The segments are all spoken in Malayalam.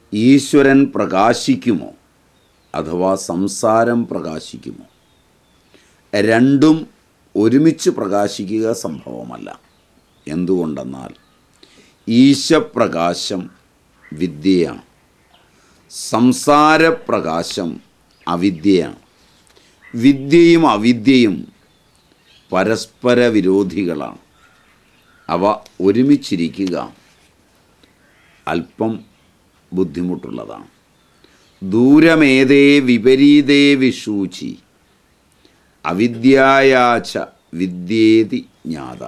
ഈശ്വരൻ പ്രകാശിക്കുമോ അഥവാ സംസാരം പ്രകാശിക്കുമോ രണ്ടും ഒരുമിച്ച് പ്രകാശിക്കുക സംഭവമല്ല എന്തുകൊണ്ടെന്നാൽ ഈശപ്രകാശം വിദ്യയാണ് സംസാരപ്രകാശം അവിദ്യയാണ് വിദ്യയും അവിദ്യയും പരസ്പര വിരോധികളാണ് അവ ഒരുമിച്ചിരിക്കുക അല്പം ബുദ്ധിമുട്ടുള്ളതാണ് ദൂരമേതേ വിപരീതേ വിഷൂചി അവിദ്യായാച്ച വിദ്യേതി ജ്ഞാത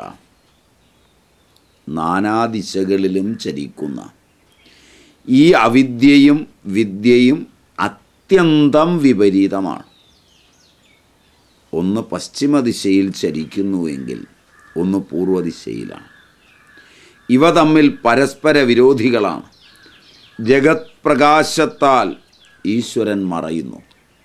നാനാദിശകളിലും ചരിക്കുന്ന ഈ അവിദ്യയും വിദ്യയും അത്യന്തം വിപരീതമാണ് ഒന്ന് പശ്ചിമ ദിശയിൽ ചരിക്കുന്നുവെങ്കിൽ ഒന്ന് പൂർവ്വദിശയിലാണ് ഇവ തമ്മിൽ പരസ്പര വിരോധികളാണ് ജഗത് പ്രകാശത്താൽ ഈശ്വരൻ മറയുന്നു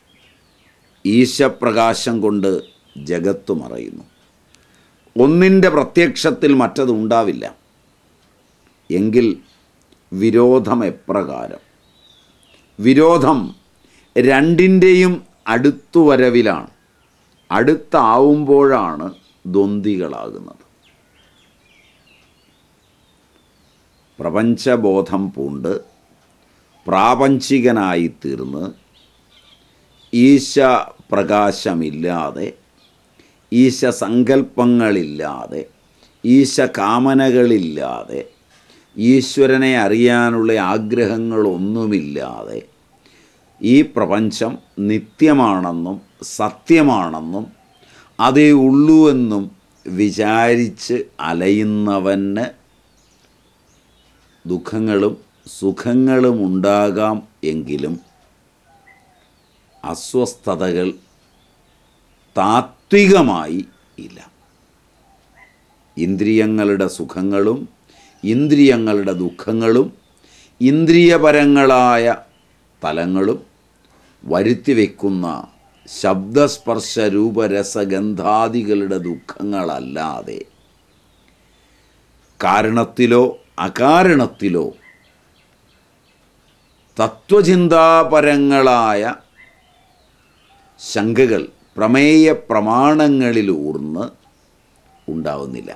ഈശപ്രകാശം കൊണ്ട് ജഗത്ത് മറയുന്നു ഒന്നിൻ്റെ പ്രത്യക്ഷത്തിൽ മറ്റതുണ്ടാവില്ല എങ്കിൽ വിരോധം എപ്രകാരം വിരോധം രണ്ടിൻ്റെയും അടുത്തുവരവിലാണ് അടുത്താവുമ്പോഴാണ് ദ്വന്ദ്വികളാകുന്നത് പ്രപഞ്ചബോധം പൂണ്ട് പ്രാപഞ്ചികനായി തീർന്ന് ഈശ പ്രകാശമില്ലാതെ ഈശ സങ്കല്പങ്ങളില്ലാതെ ഈശ കാമനകളില്ലാതെ ഈശ്വരനെ അറിയാനുള്ള ആഗ്രഹങ്ങളൊന്നുമില്ലാതെ ഈ പ്രപഞ്ചം നിത്യമാണെന്നും സത്യമാണെന്നും അതേ ഉള്ളൂ എന്നും വിചാരിച്ച് അലയുന്നവന് ദുഃഖങ്ങളും സുഖങ്ങളും ഉണ്ടാകാം എങ്കിലും അസ്വസ്ഥതകൾ താത്വികമായി ഇല്ല ഇന്ദ്രിയങ്ങളുടെ സുഖങ്ങളും ഇന്ദ്രിയങ്ങളുടെ ദുഃഖങ്ങളും ഇന്ദ്രിയപരങ്ങളായ തലങ്ങളും വരുത്തിവെക്കുന്ന ശബ്ദസ്പർശ രൂപരസഗന്ധാദികളുടെ ദുഃഖങ്ങളല്ലാതെ കാരണത്തിലോ അകാരണത്തിലോ തത്വചിന്താപരങ്ങളായ ശങ്കകൾ പ്രമേയ പ്രമാണങ്ങളിലൂർന്ന് ഉണ്ടാവുന്നില്ല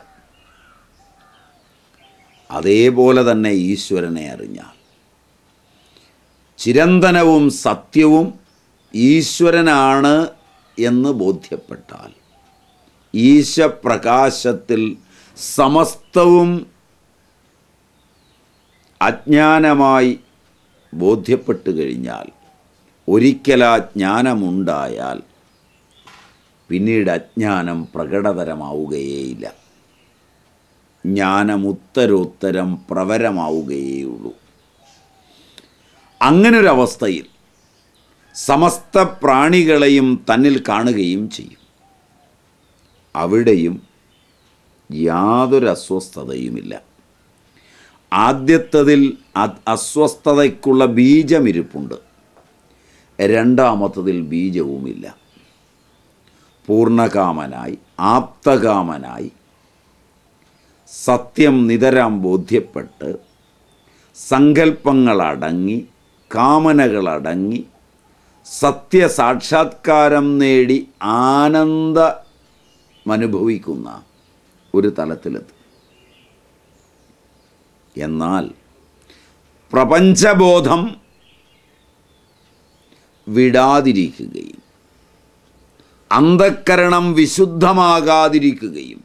അതേപോലെ തന്നെ ഈശ്വരനെ അറിഞ്ഞാൽ ചിരന്തനവും സത്യവും ഈശ്വരനാണ് എന്ന് ബോധ്യപ്പെട്ടാൽ ഈശപ്രകാശത്തിൽ സമസ്തവും അജ്ഞാനമായി ബോധ്യപ്പെട്ടു കഴിഞ്ഞാൽ ഒരിക്കലാ ജ്ഞാനമുണ്ടായാൽ പിന്നീട് അജ്ഞാനം പ്രകടതരമാവുകയേയില്ല ജ്ഞാനമുത്തരോത്തരം പ്രവരമാവുകയേയുള്ളൂ അങ്ങനൊരവസ്ഥയിൽ സമസ്ത പ്രാണികളെയും തന്നിൽ കാണുകയും ചെയ്യും അവിടെയും യാതൊരു അസ്വസ്ഥതയുമില്ല ആദ്യത്തതിൽ അ- അസ്വസ്ഥതയ്ക്കുള്ള ബീജമിരിപ്പുണ്ട് രണ്ടാമത്തതിൽ ബീജവുമില്ല പൂർണ്ണകാമനായി ആപ്തകാമനായി സത്യം നിതരാം ബോധ്യപ്പെട്ട് സങ്കല്പങ്ങളടങ്ങി കാമനകളടങ്ങി സത്യസാക്ഷാത്കാരം നേടി ആനന്ദമനുഭവിക്കുന്ന ഒരു തലത്തിലെത്തും എന്നാൽ പ്രപഞ്ചബോധം വിടാതിരിക്കുകയും അന്ധക്കരണം വിശുദ്ധമാകാതിരിക്കുകയും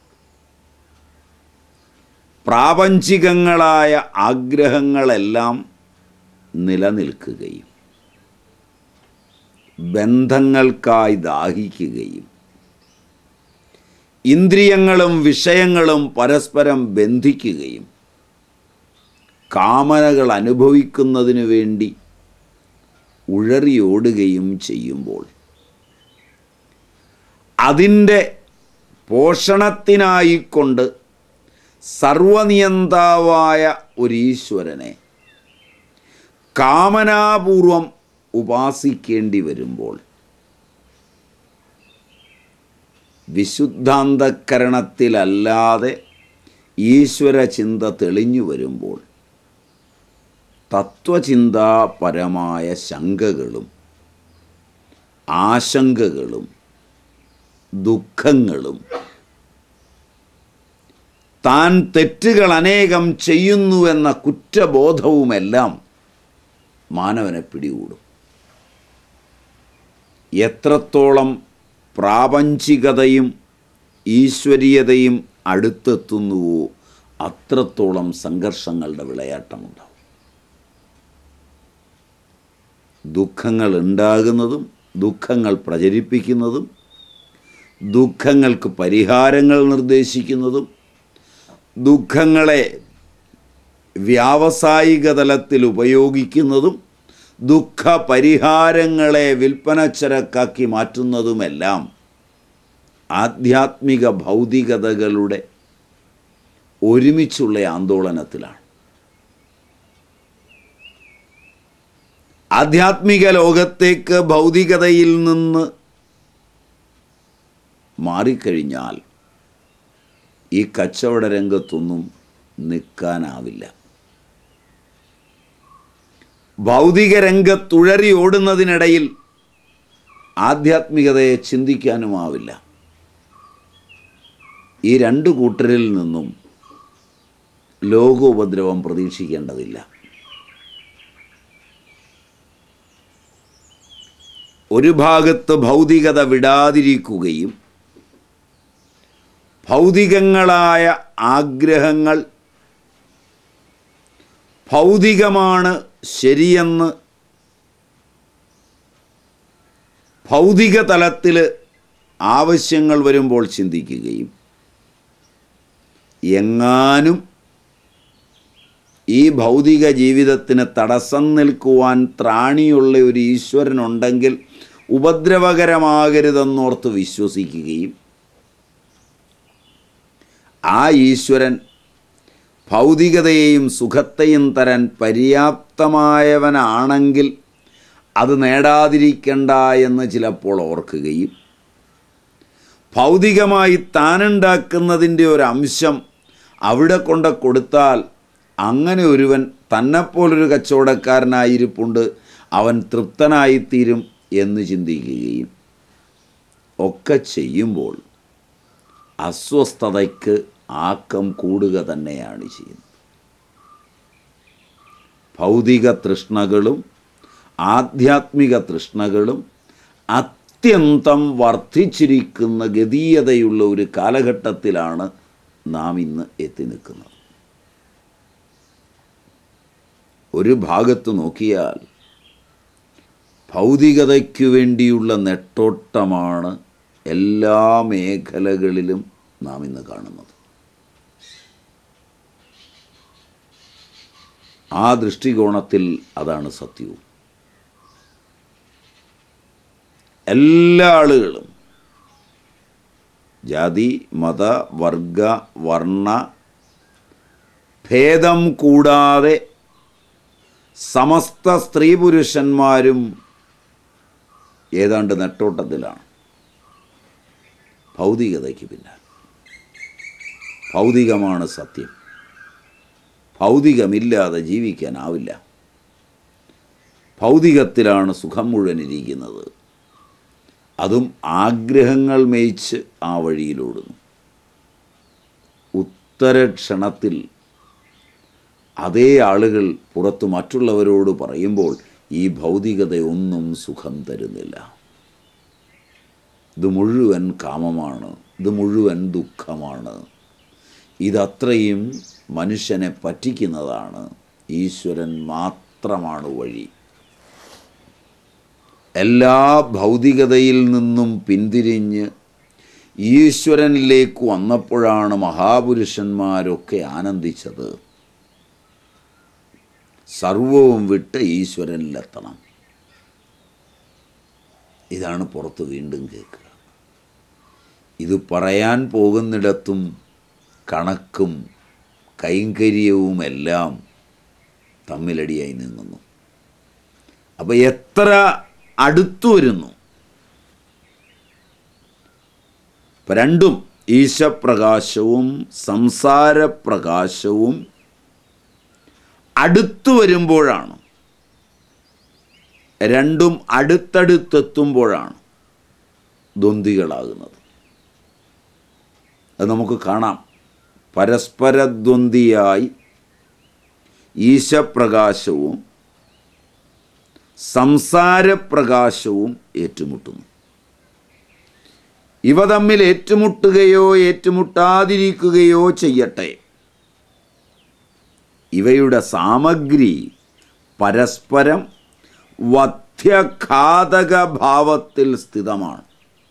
പ്രാപഞ്ചികങ്ങളായ ആഗ്രഹങ്ങളെല്ലാം നിലനിൽക്കുകയും ബന്ധങ്ങൾക്കായി ദാഹിക്കുകയും ഇന്ദ്രിയങ്ങളും വിഷയങ്ങളും പരസ്പരം ബന്ധിക്കുകയും കാമനകൾ അനുഭവിക്കുന്നതിനു വേണ്ടി ഉഴറിയോടുകയും ചെയ്യുമ്പോൾ അതിൻ്റെ പോഷണത്തിനായിക്കൊണ്ട് സർവനിയന്താവായ ഒരു ഈശ്വരനെ കാമനാപൂർവം ഉപാസിക്കേണ്ടി വരുമ്പോൾ വിശുദ്ധാന്തക്കരണത്തിലല്ലാതെ ഈശ്വര ചിന്ത തെളിഞ്ഞു വരുമ്പോൾ തത്വചിന്താപരമായ ശങ്കകളും ആശങ്കകളും ദുഃഖങ്ങളും താൻ തെറ്റുകൾ അനേകം ചെയ്യുന്നുവെന്ന കുറ്റബോധവുമെല്ലാം മാനവനെ പിടികൂടും എത്രത്തോളം പ്രാപഞ്ചികതയും ഈശ്വരീയതയും അടുത്തെത്തുന്നുവോ അത്രത്തോളം സംഘർഷങ്ങളുടെ വിളയാട്ടമുണ്ടാവും ദുഃഖങ്ങൾ ഉണ്ടാകുന്നതും ദുഃഖങ്ങൾ പ്രചരിപ്പിക്കുന്നതും ദുഃഖങ്ങൾക്ക് പരിഹാരങ്ങൾ നിർദ്ദേശിക്കുന്നതും ദുഃഖങ്ങളെ വ്യാവസായിക തലത്തിൽ ഉപയോഗിക്കുന്നതും ദുഃഖ പരിഹാരങ്ങളെ വിൽപ്പനച്ചരക്കാക്കി മാറ്റുന്നതുമെല്ലാം ആധ്യാത്മിക ഭൗതികതകളുടെ ഒരുമിച്ചുള്ള ആന്തോളനത്തിലാണ് ആധ്യാത്മിക ലോകത്തേക്ക് ഭൗതികതയിൽ നിന്ന് മാറിക്കഴിഞ്ഞാൽ ഈ കച്ചവട രംഗത്തൊന്നും നിൽക്കാനാവില്ല ഭൗതിക രംഗത്തുഴറി ഓടുന്നതിനിടയിൽ ആധ്യാത്മികതയെ ചിന്തിക്കാനുമാവില്ല ഈ രണ്ട് കൂട്ടരിൽ നിന്നും ലോകോപദ്രവം പ്രതീക്ഷിക്കേണ്ടതില്ല ഒരു ഭാഗത്ത് ഭൗതികത വിടാതിരിക്കുകയും ഭൗതികങ്ങളായ ആഗ്രഹങ്ങൾ ഭൗതികമാണ് ശരിയെന്ന് ഭൗതിക തലത്തിൽ ആവശ്യങ്ങൾ വരുമ്പോൾ ചിന്തിക്കുകയും എങ്ങാനും ഈ ഭൗതിക ജീവിതത്തിന് തടസ്സം നിൽക്കുവാൻ ത്രാണിയുള്ള ഒരു ഈശ്വരനുണ്ടെങ്കിൽ ഉപദ്രവകരമാകരുതെന്നോർത്ത് വിശ്വസിക്കുകയും ആ ഈശ്വരൻ ഭൗതികതയെയും സുഖത്തെയും തരാൻ പര്യാപ്തമായവനാണെങ്കിൽ അത് നേടാതിരിക്കണ്ട എന്ന് ചിലപ്പോൾ ഓർക്കുകയും ഭൗതികമായി താനുണ്ടാക്കുന്നതിൻ്റെ ഒരു അംശം അവിടെ കൊണ്ട് കൊടുത്താൽ അങ്ങനെ ഒരുവൻ തന്നെപ്പോലൊരു കച്ചവടക്കാരനായിരിപ്പുണ്ട് അവൻ തൃപ്തനായിത്തീരും എന്ന് ചിന്തിക്കുകയും ഒക്കെ ചെയ്യുമ്പോൾ അസ്വസ്ഥതയ്ക്ക് ആക്കം കൂടുക തന്നെയാണ് ചെയ്യുന്നത് ഭൗതിക തൃഷ്ണകളും ആധ്യാത്മിക തൃഷ്ണകളും അത്യന്തം വർദ്ധിച്ചിരിക്കുന്ന ഗതീയതയുള്ള ഒരു കാലഘട്ടത്തിലാണ് നാം ഇന്ന് എത്തി നിൽക്കുന്നത് ഒരു ഭാഗത്ത് നോക്കിയാൽ ഭൗതികതയ്ക്കു വേണ്ടിയുള്ള നെട്ടോട്ടമാണ് എല്ലാ മേഖലകളിലും നാം ഇന്ന് കാണുന്നത് ആ ദൃഷ്ടികോണത്തിൽ അതാണ് സത്യവും എല്ലാ ആളുകളും ജാതി മത വർഗ വർണ്ണ ഭേദം കൂടാതെ സമസ്ത സ്ത്രീ പുരുഷന്മാരും ഏതാണ്ട് നെട്ടോട്ടത്തിലാണ് ഭൗതികതയ്ക്ക് പിന്നാലെ ഭൗതികമാണ് സത്യം ഭൗതികമില്ലാതെ ജീവിക്കാനാവില്ല ഭൗതികത്തിലാണ് സുഖം മുഴുവൻ ഇരിക്കുന്നത് അതും ആഗ്രഹങ്ങൾ മേയിച്ച് ആ വഴിയിലോടുന്നു ഉത്തരക്ഷണത്തിൽ അതേ ആളുകൾ പുറത്ത് മറ്റുള്ളവരോട് പറയുമ്പോൾ ഈ ഭൗതികതയൊന്നും സുഖം തരുന്നില്ല ഇത് മുഴുവൻ കാമമാണ് ഇത് മുഴുവൻ ദുഃഖമാണ് ഇതത്രയും മനുഷ്യനെ പറ്റിക്കുന്നതാണ് ഈശ്വരൻ മാത്രമാണ് വഴി എല്ലാ ഭൗതികതയിൽ നിന്നും പിന്തിരിഞ്ഞ് ഈശ്വരനിലേക്ക് വന്നപ്പോഴാണ് മഹാപുരുഷന്മാരൊക്കെ ആനന്ദിച്ചത് സർവവും വിട്ട് ഈശ്വരനിലെത്തണം ഇതാണ് പുറത്ത് വീണ്ടും കേൾക്കുക ഇത് പറയാൻ പോകുന്നിടത്തും കണക്കും കൈങ്കര്യവുമെല്ലാം തമ്മിലടിയായി നീങ്ങുന്നു അപ്പോൾ എത്ര അടുത്തു വരുന്നു ഇപ്പം രണ്ടും ഈശപ്രകാശവും സംസാരപ്രകാശവും അടുത്തു വരുമ്പോഴാണ് രണ്ടും അടുത്തടുത്തെത്തുമ്പോഴാണ് ദ്വന്ദ്വികളാകുന്നത് അത് നമുക്ക് കാണാം പരസ്പരദ്വന്ദ്വിയായി ഈശപ്രകാശവും സംസാരപ്രകാശവും ഏറ്റുമുട്ടുന്നു ഇവ തമ്മിൽ ഏറ്റുമുട്ടുകയോ ഏറ്റുമുട്ടാതിരിക്കുകയോ ചെയ്യട്ടെ ഇവയുടെ സാമഗ്രി പരസ്പരം വധ്യഘാതക ഭാവത്തിൽ സ്ഥിതമാണ്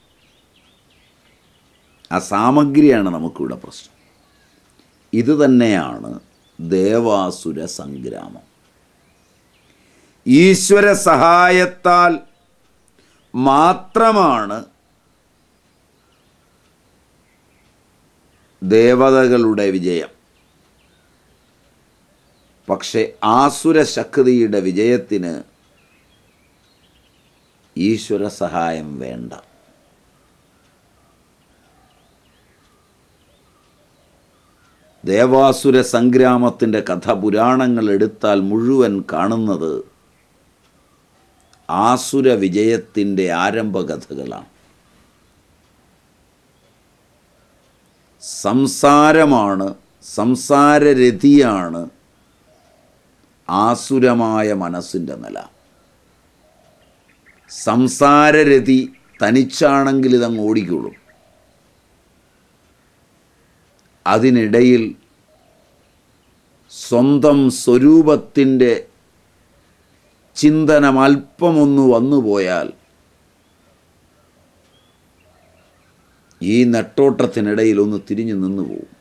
ആ സാമഗ്രിയാണ് നമുക്കിവിടെ പ്രശ്നം ഇത് തന്നെയാണ് ദേവാസുര സംഗ്രാമം ഈശ്വര സഹായത്താൽ മാത്രമാണ് ദേവതകളുടെ വിജയം പക്ഷെ ആസുര ശക്തിയുടെ വിജയത്തിന് ഈശ്വര സഹായം വേണ്ട ദേവാസുര സംഗ്രാമത്തിൻ്റെ കഥ പുരാണങ്ങൾ എടുത്താൽ മുഴുവൻ കാണുന്നത് ആസുര വിജയത്തിൻ്റെ ആരംഭകഥകളാണ് സംസാരമാണ് സംസാരരതിയാണ് ആസുരമായ മനസ്സിൻ്റെ നില സംസാരരതി തനിച്ചാണെങ്കിൽ ഇതങ്ങ് ഓടിക്കോളും അതിനിടയിൽ സ്വന്തം സ്വരൂപത്തിൻ്റെ ചിന്തനം അല്പമൊന്നു വന്നുപോയാൽ ഈ നെട്ടോട്ടത്തിനിടയിൽ ഒന്ന് തിരിഞ്ഞു നിന്നു പോകും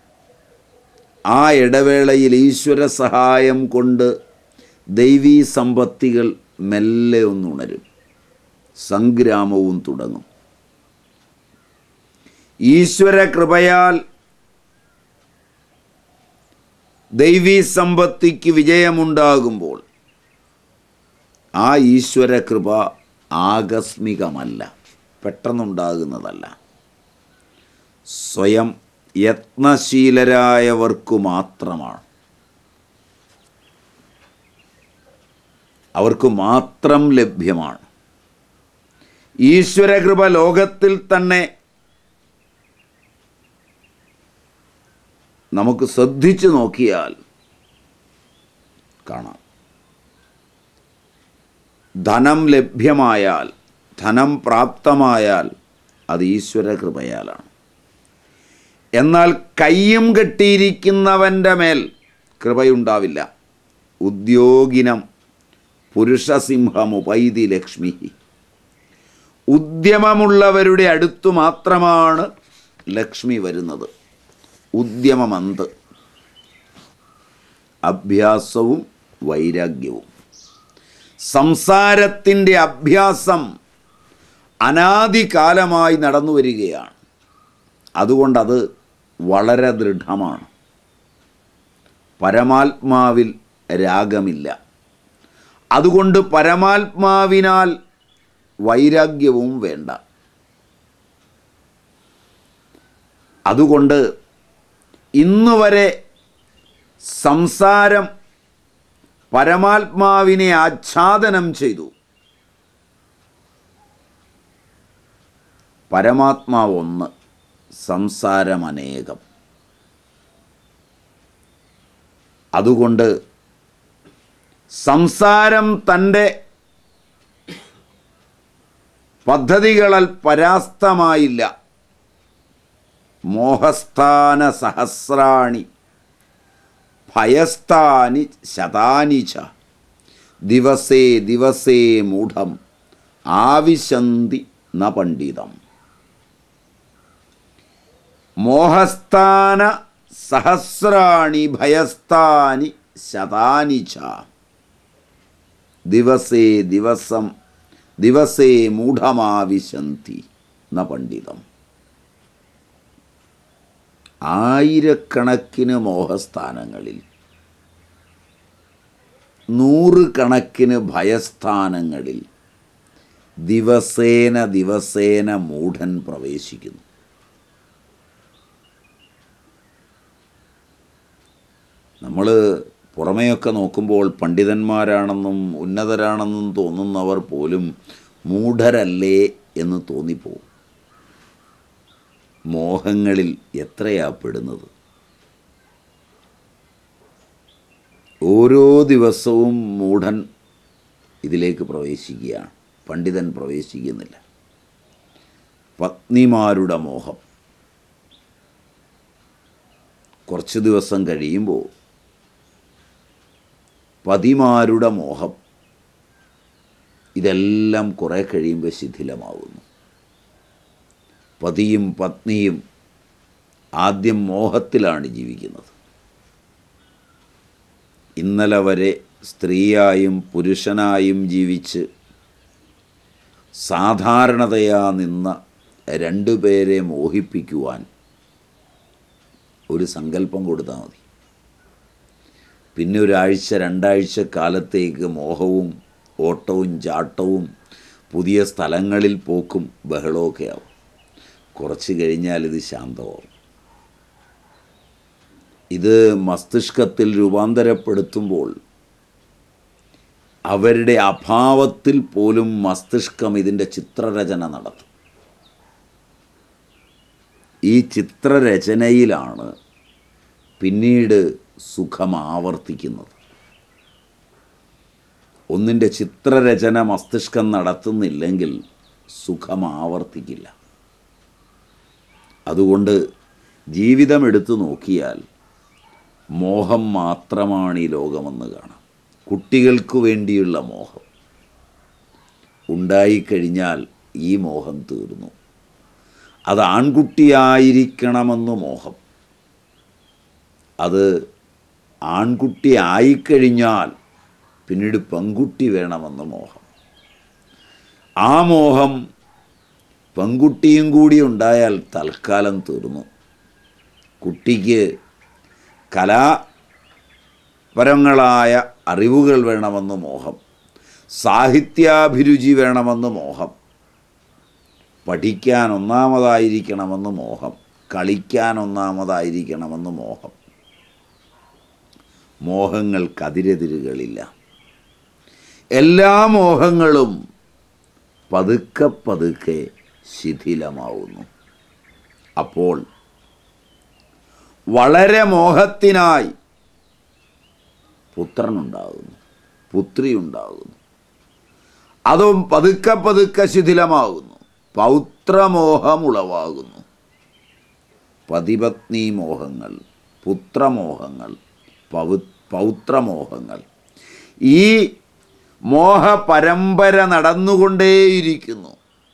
ആ ഇടവേളയിൽ ഈശ്വര സഹായം കൊണ്ട് ദൈവീ സമ്പത്തികൾ മെല്ലെ ഒന്നുണരും സംഗ്രാമവും തുടങ്ങും ഈശ്വര കൃപയാൽ ദൈവീ സമ്പത്തിക്ക് വിജയമുണ്ടാകുമ്പോൾ ആ ഈശ്വര കൃപ ആകസ്മികമല്ല പെട്ടെന്നുണ്ടാകുന്നതല്ല സ്വയം യത്നശീലരായവർക്കു മാത്രമാണ് അവർക്ക് മാത്രം ലഭ്യമാണ് ഈശ്വരകൃപ ലോകത്തിൽ തന്നെ നമുക്ക് ശ്രദ്ധിച്ചു നോക്കിയാൽ കാണാം ധനം ലഭ്യമായാൽ ധനം പ്രാപ്തമായാൽ അത് ഈശ്വര കൃപയാലാണ് എന്നാൽ കയ്യും കെട്ടിയിരിക്കുന്നവൻ്റെ മേൽ കൃപയുണ്ടാവില്ല ഉദ്യോഗിനം പുരുഷസിംഹമുപൈതി ലക്ഷ്മി ഉദ്യമമുള്ളവരുടെ അടുത്തു മാത്രമാണ് ലക്ഷ്മി വരുന്നത് ഉദ്യമമന്ത് അഭ്യാസവും വൈരാഗ്യവും സംസാരത്തിൻ്റെ അഭ്യാസം അനാദികാലമായി നടന്നു വരികയാണ് അതുകൊണ്ടത് വളരെ ദൃഢമാണ് പരമാത്മാവിൽ രാഗമില്ല അതുകൊണ്ട് പരമാത്മാവിനാൽ വൈരാഗ്യവും വേണ്ട അതുകൊണ്ട് ഇന്നുവരെ സംസാരം പരമാത്മാവിനെ ആച്ഛാദനം ചെയ്തു പരമാത്മാവ് ഒന്ന് സംസാരം അനേകം അതുകൊണ്ട് സംസാരം തൻ്റെ പദ്ധതികളാൽ പരാസ്തമായില്ല മോഹസ്ഥാന സഹസ്രാണി ഭയസ്ഥാനി ശതാനി ച ദിവസേ ദിവസേ മൂഢം ആവിശന്തി ന പണ്ഡിതം മോഹസ്ഥാന സഹസ്രാണി ഭയസ്ഥാനി ശതാനി ച ദിവസേ ദിവസം ദിവസേ മൂഢമാവിശന്തി ന പണ്ഡിതം ആയിരക്കണക്കിന് മോഹസ്ഥാനങ്ങളിൽ നൂറുകണക്കിന് ഭയസ്ഥാനങ്ങളിൽ ദിവസേന ദിവസേന മൂഢൻ പ്രവേശിക്കുന്നു നമ്മൾ പുറമെയൊക്കെ നോക്കുമ്പോൾ പണ്ഡിതന്മാരാണെന്നും ഉന്നതരാണെന്നും തോന്നുന്നവർ പോലും മൂഢരല്ലേ എന്ന് തോന്നിപ്പോവും മോഹങ്ങളിൽ എത്രയാ പെടുന്നത് ഓരോ ദിവസവും മൂഢൻ ഇതിലേക്ക് പ്രവേശിക്കുകയാണ് പണ്ഡിതൻ പ്രവേശിക്കുന്നില്ല പത്നിമാരുടെ മോഹം കുറച്ച് ദിവസം കഴിയുമ്പോൾ പതിമാരുടെ മോഹം ഇതെല്ലാം കുറേ കഴിയുമ്പോൾ ശിഥിലമാകുന്നു പതിയും പത്നിയും ആദ്യം മോഹത്തിലാണ് ജീവിക്കുന്നത് ഇന്നലെ വരെ സ്ത്രീയായും പുരുഷനായും ജീവിച്ച് സാധാരണതയാ നിന്ന രണ്ടുപേരെ മോഹിപ്പിക്കുവാൻ ഒരു സങ്കല്പം കൊടുത്താൽ മതി പിന്നെ ഒരാഴ്ച രണ്ടാഴ്ച കാലത്തേക്ക് മോഹവും ഓട്ടവും ചാട്ടവും പുതിയ സ്ഥലങ്ങളിൽ പോക്കും ബഹളമൊക്കെ ആവും കുറച്ച് കഴിഞ്ഞാൽ ഇത് ശാന്തമാവും ഇത് മസ്തിഷ്കത്തിൽ രൂപാന്തരപ്പെടുത്തുമ്പോൾ അവരുടെ അഭാവത്തിൽ പോലും മസ്തിഷ്കം ഇതിൻ്റെ ചിത്രരചന നടത്തും ഈ ചിത്രരചനയിലാണ് പിന്നീട് സുഖം ആവർത്തിക്കുന്നത് ഒന്നിൻ്റെ ചിത്രരചന മസ്തിഷ്കം നടത്തുന്നില്ലെങ്കിൽ സുഖം ആവർത്തിക്കില്ല അതുകൊണ്ട് ജീവിതം എടുത്തു നോക്കിയാൽ മോഹം മാത്രമാണ് ഈ ലോകമെന്ന് കാണാം കുട്ടികൾക്ക് വേണ്ടിയുള്ള മോഹം ഉണ്ടായിക്കഴിഞ്ഞാൽ ഈ മോഹം തീർന്നു അത് ആൺകുട്ടിയായിരിക്കണമെന്ന് മോഹം അത് ആൺകുട്ടി ആയിക്കഴിഞ്ഞാൽ പിന്നീട് പെൺകുട്ടി വേണമെന്ന് മോഹം ആ മോഹം പെൺകുട്ടിയും കൂടി ഉണ്ടായാൽ തൽക്കാലം തീർന്നു കുട്ടിക്ക് കലാപരങ്ങളായ അറിവുകൾ വേണമെന്ന് മോഹം സാഹിത്യാഭിരുചി വേണമെന്ന് മോഹം പഠിക്കാൻ ഒന്നാമതായിരിക്കണമെന്ന് മോഹം കളിക്കാൻ ഒന്നാമതായിരിക്കണമെന്ന് മോഹം മോഹങ്ങൾക്കതിരെതിരുകളില്ല എല്ലാ മോഹങ്ങളും പതുക്കെ പതുക്കെ ശിഥിലമാവുന്നു അപ്പോൾ വളരെ മോഹത്തിനായി പുത്രനുണ്ടാകുന്നു പുത്രി ഉണ്ടാകുന്നു അതും പതുക്കെ പതുക്കെ ശിഥിലമാകുന്നു പൗത്രമോഹം ഉളവാകുന്നു പതിപത്നി മോഹങ്ങൾ പുത്രമോഹങ്ങൾ പൗ പൗത്രമോഹങ്ങൾ ഈ മോഹ പരമ്പര നടന്നുകൊണ്ടേയിരിക്കുന്നു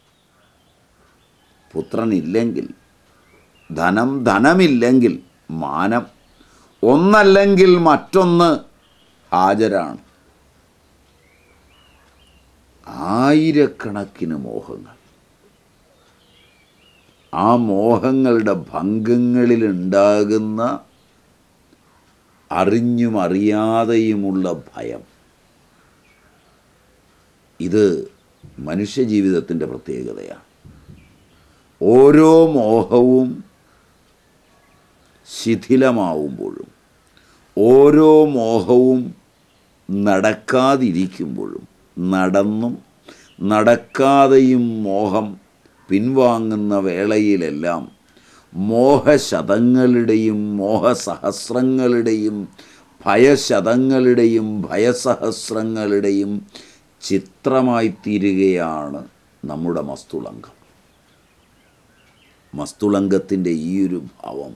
പുത്രനില്ലെങ്കിൽ ധനം ധനമില്ലെങ്കിൽ മാനം ഒന്നല്ലെങ്കിൽ മറ്റൊന്ന് ഹാജരാണ് ആയിരക്കണക്കിന് മോഹങ്ങൾ ആ മോഹങ്ങളുടെ ഭംഗങ്ങളിലുണ്ടാകുന്ന അറിഞ്ഞും അറിയാതെയുമുള്ള ഭയം ഇത് മനുഷ്യജീവിതത്തിൻ്റെ പ്രത്യേകതയാണ് ഓരോ മോഹവും ശിഥിലമാവുമ്പോഴും ഓരോ മോഹവും നടക്കാതിരിക്കുമ്പോഴും നടന്നും നടക്കാതെയും മോഹം പിൻവാങ്ങുന്ന വേളയിലെല്ലാം മോഹശതങ്ങളുടെയും മോഹസഹസ്രങ്ങളുടെയും ഭയശതങ്ങളുടെയും ഭയസഹസ്രങ്ങളുടെയും ചിത്രമായി തീരുകയാണ് നമ്മുടെ മസ്തുളങ്കം മസ്തുളങ്കത്തിൻ്റെ ഈ ഒരു ഭാവം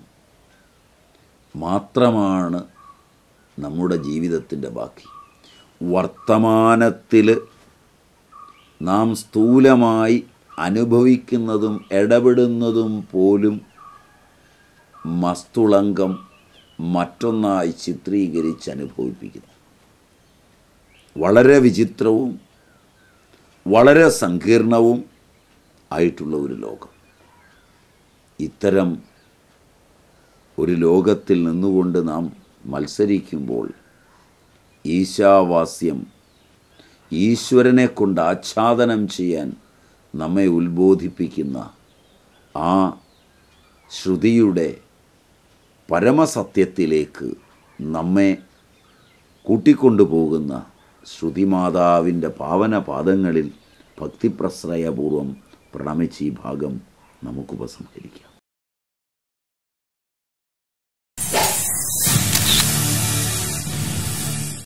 മാത്രമാണ് നമ്മുടെ ജീവിതത്തിൻ്റെ ബാക്കി വർത്തമാനത്തിൽ നാം സ്ഥൂലമായി അനുഭവിക്കുന്നതും ഇടപെടുന്നതും പോലും മസ്തുളങ്കം മറ്റൊന്നായി ചിത്രീകരിച്ച് അനുഭവിപ്പിക്കുന്നു വളരെ വിചിത്രവും വളരെ സങ്കീർണവും ആയിട്ടുള്ള ഒരു ലോകം ഇത്തരം ഒരു ലോകത്തിൽ നിന്നുകൊണ്ട് നാം മത്സരിക്കുമ്പോൾ ഈശാവാസ്യം ഈശ്വരനെ കൊണ്ട് ആച്ഛാദനം ചെയ്യാൻ നമ്മെ ഉത്ബോധിപ്പിക്കുന്ന ആ ശ്രുതിയുടെ പരമസത്യത്തിലേക്ക് നമ്മെ കൂട്ടിക്കൊണ്ടുപോകുന്ന ശ്രുതിമാതാവിൻ്റെ പാവന പാദങ്ങളിൽ ഭക്തിപ്രശ്രയപൂർവം പ്രണമിച്ച് ഈ ഭാഗം നമുക്ക് ഉപസംഹരിക്കാം